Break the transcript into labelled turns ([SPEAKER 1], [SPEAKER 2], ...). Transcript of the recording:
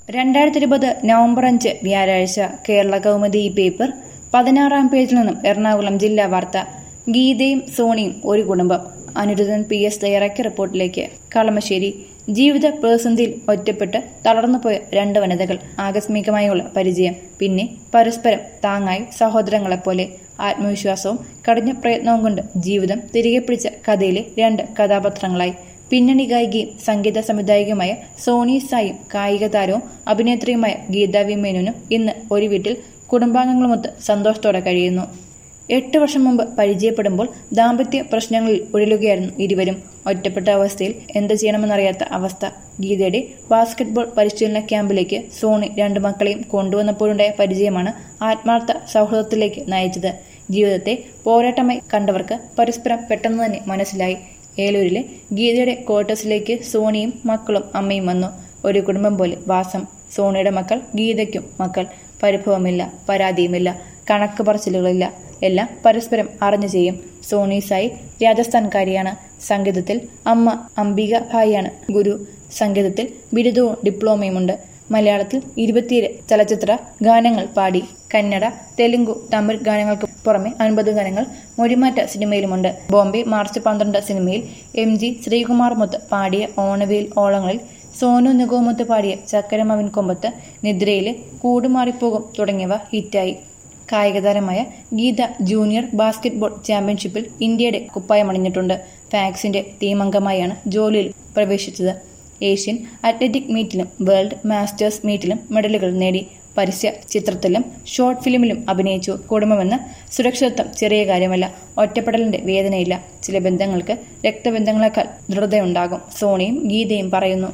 [SPEAKER 1] രണ്ടായിരത്തി ഇരുപത് നവംബർ അഞ്ച് വ്യാഴാഴ്ച കേരള കൗമുദി ഈ പേപ്പർ പതിനാറാം പേജിൽ നിന്നും എറണാകുളം ജില്ലാ വാർത്ത ഗീതയും സോണിയും ഒരു കുടുംബം അനിരുദ്ധൻ പി എസ് തയ്യാറാക്കിയ റിപ്പോർട്ടിലേക്ക് കളമശ്ശേരി ജീവിത പ്രതിസന്ധിയിൽ ഒറ്റപ്പെട്ട് തളർന്നുപോയ രണ്ട് വനിതകൾ ആകസ്മികമായുള്ള പരിചയം പിന്നെ പരസ്പരം താങ്ങായി സഹോദരങ്ങളെപ്പോലെ ആത്മവിശ്വാസവും കഠിന പ്രയത്നവും കൊണ്ട് ജീവിതം തിരികെ പിടിച്ച കഥയിലെ രണ്ട് കഥാപാത്രങ്ങളായി പിന്നണി ഗായികയും സംഗീത സംവിധായകയുമായ സോണി സായും കായിക താരവും അഭിനേത്രിയുമായ ഗീത വി മേനോനും ഇന്ന് ഒരു വീട്ടിൽ കുടുംബാംഗങ്ങളുമൊത്ത് സന്തോഷത്തോടെ കഴിയുന്നു എട്ട് വർഷം മുമ്പ് പരിചയപ്പെടുമ്പോൾ ദാമ്പത്യ പ്രശ്നങ്ങളിൽ ഉഴലുകയായിരുന്നു ഇരുവരും ഒറ്റപ്പെട്ട അവസ്ഥയിൽ എന്ത് ചെയ്യണമെന്നറിയാത്ത അവസ്ഥ ഗീതയുടെ ബാസ്കറ്റ്ബോൾ പരിശീലന ക്യാമ്പിലേക്ക് സോണി രണ്ടു മക്കളെയും കൊണ്ടുവന്നപ്പോഴുണ്ടായ പരിചയമാണ് ആത്മാർത്ഥ സൗഹൃദത്തിലേക്ക് നയിച്ചത് ജീവിതത്തെ പോരാട്ടമായി കണ്ടവർക്ക് പരസ്പരം പെട്ടെന്ന് തന്നെ മനസ്സിലായി ഏലൂരിലെ ഗീതയുടെ ക്വാർട്ടേഴ്സിലേക്ക് സോണിയും മക്കളും അമ്മയും വന്നു ഒരു കുടുംബം പോലെ വാസം സോണിയുടെ മക്കൾ ഗീതയ്ക്കും മക്കൾ പരിഭവമില്ല പരാതിയുമില്ല കണക്ക് പറച്ചിലുകളില്ല എല്ലാം പരസ്പരം അറിഞ്ഞു ചെയ്യും സോണി സായി രാജസ്ഥാൻകാരിയാണ് സംഗീതത്തിൽ അമ്മ അംബിക ഭായിയാണ് ഗുരു സംഗീതത്തിൽ ബിരുദവും ഡിപ്ലോമയുമുണ്ട് മലയാളത്തിൽ ഇരുപത്തിയേഴ് ചലച്ചിത്ര ഗാനങ്ങൾ പാടി കന്നഡ തെലുങ്കു തമിഴ് ഗാനങ്ങൾക്ക് പുറമെ അൻപത് ഗാനങ്ങൾ മൊഴിമാറ്റ സിനിമയിലുമുണ്ട് ബോംബെ മാർച്ച് പന്ത്രണ്ട് സിനിമയിൽ എം ജി ശ്രീകുമാർമൊത്ത് പാടിയ ഓണവേൽ ഓളങ്ങളിൽ സോനു നിഗോമൊത്ത് പാടിയ ചക്കരമവിൻ കൊമ്പത്ത് നിദ്രയിലെ കൂടുമാറിപ്പോകും തുടങ്ങിയവ ഹിറ്റായി കായികതാരമായ ഗീത ജൂനിയർ ബാസ്കറ്റ്ബോൾ ചാമ്പ്യൻഷിപ്പിൽ ഇന്ത്യയുടെ കുപ്പായമണിഞ്ഞിട്ടുണ്ട് ഫാക്സിന്റെ ടീമംഗമായാണ് ജോലിയിൽ പ്രവേശിച്ചത് ഏഷ്യൻ അത്ലറ്റിക് മീറ്റിലും വേൾഡ് മാസ്റ്റേഴ്സ് മീറ്റിലും മെഡലുകൾ നേടി പരസ്യ ചിത്രത്തിലും ഷോർട്ട് ഫിലിമിലും അഭിനയിച്ചു കുടുംബമെന്ന് സുരക്ഷിതത്വം ചെറിയ കാര്യമല്ല ഒറ്റപ്പെടലിന്റെ വേദനയില്ല ചില ബന്ധങ്ങൾക്ക് രക്തബന്ധങ്ങളെക്കാൾ ദൃഢതയുണ്ടാകും സോണിയും ഗീതയും പറയുന്നു